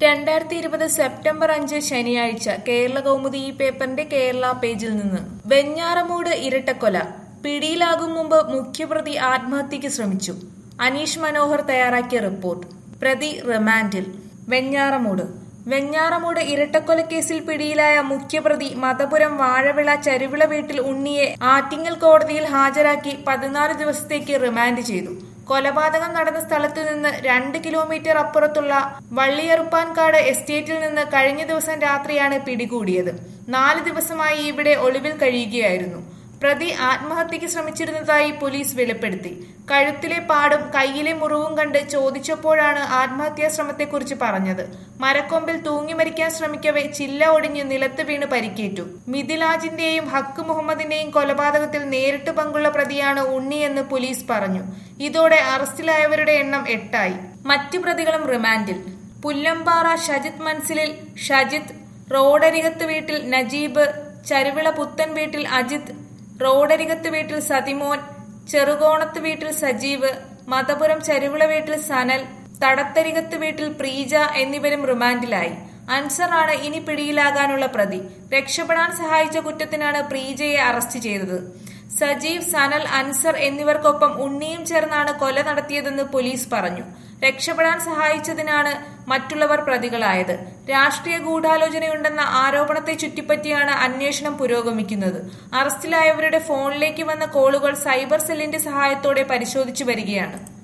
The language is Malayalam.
രണ്ടായിരത്തി ഇരുപത് സെപ്റ്റംബർ അഞ്ച് ശനിയാഴ്ച കേരള കൗമുദി ഈ പേപ്പറിന്റെ കേരള പേജിൽ നിന്ന് വെഞ്ഞാറമൂട് ഇരട്ടക്കൊല പിടിയിലാകും മുമ്പ് മുഖ്യപ്രതി ആത്മഹത്യക്ക് ശ്രമിച്ചു അനീഷ് മനോഹർ തയ്യാറാക്കിയ റിപ്പോർട്ട് പ്രതി റിമാൻഡിൽ വെഞ്ഞാറമൂട് വെഞ്ഞാറമൂട് ഇരട്ടക്കൊലക്കേസിൽ പിടിയിലായ മുഖ്യപ്രതി മതപുരം വാഴവിള ചരുവിള വീട്ടിൽ ഉണ്ണിയെ ആറ്റിങ്ങൽ കോടതിയിൽ ഹാജരാക്കി പതിനാല് ദിവസത്തേക്ക് റിമാൻഡ് ചെയ്തു കൊലപാതകം നടന്ന സ്ഥലത്തു നിന്ന് രണ്ട് കിലോമീറ്റർ അപ്പുറത്തുള്ള വള്ളിയറുപ്പാൻകാട് എസ്റ്റേറ്റിൽ നിന്ന് കഴിഞ്ഞ ദിവസം രാത്രിയാണ് പിടികൂടിയത് നാല് ദിവസമായി ഇവിടെ ഒളിവിൽ കഴിയുകയായിരുന്നു പ്രതി ആത്മഹത്യക്ക് ശ്രമിച്ചിരുന്നതായി പോലീസ് വെളിപ്പെടുത്തി കഴുത്തിലെ പാടും കയ്യിലെ മുറിവും കണ്ട് ചോദിച്ചപ്പോഴാണ് ആത്മഹത്യാ ശ്രമത്തെക്കുറിച്ച് പറഞ്ഞത് മരക്കൊമ്പിൽ തൂങ്ങി മരിക്കാൻ ശ്രമിക്കവെ ചില്ല ഒടിഞ്ഞ് നിലത്ത് വീണ് പരിക്കേറ്റു മിഥിലാജിന്റെയും ഹക്ക് മുഹമ്മദിന്റെയും കൊലപാതകത്തിൽ നേരിട്ട് പങ്കുള്ള പ്രതിയാണ് ഉണ്ണിയെന്ന് പോലീസ് പറഞ്ഞു ഇതോടെ അറസ്റ്റിലായവരുടെ എണ്ണം എട്ടായി മറ്റു പ്രതികളും റിമാൻഡിൽ പുല്ലമ്പാറ ഷജിത് മൻസിലിൽ ഷജിത് റോഡരികത്ത് വീട്ടിൽ നജീബ് ചരുവിള പുത്തൻ വീട്ടിൽ അജിത് റോഡരികത്ത് വീട്ടിൽ സതിമോൻ ചെറുകോണത്ത് വീട്ടിൽ സജീവ് മതപുരം ചരുവിള വീട്ടിൽ സനൽ തടത്തരികത്ത് വീട്ടിൽ പ്രീജ എന്നിവരും റിമാൻഡിലായി അൻസറാണ് ഇനി പിടിയിലാകാനുള്ള പ്രതി രക്ഷപ്പെടാൻ സഹായിച്ച കുറ്റത്തിനാണ് പ്രീജയെ അറസ്റ്റ് ചെയ്തത് സജീവ് സനൽ അൻസർ എന്നിവർക്കൊപ്പം ഉണ്ണിയും ചേർന്നാണ് കൊല നടത്തിയതെന്ന് പോലീസ് പറഞ്ഞു രക്ഷപ്പെടാൻ സഹായിച്ചതിനാണ് മറ്റുള്ളവർ പ്രതികളായത് രാഷ്ട്രീയ ഗൂഢാലോചനയുണ്ടെന്ന ആരോപണത്തെ ചുറ്റിപ്പറ്റിയാണ് അന്വേഷണം പുരോഗമിക്കുന്നത് അറസ്റ്റിലായവരുടെ ഫോണിലേക്ക് വന്ന കോളുകൾ സൈബർ സെല്ലിന്റെ സഹായത്തോടെ പരിശോധിച്ചു വരികയാണ്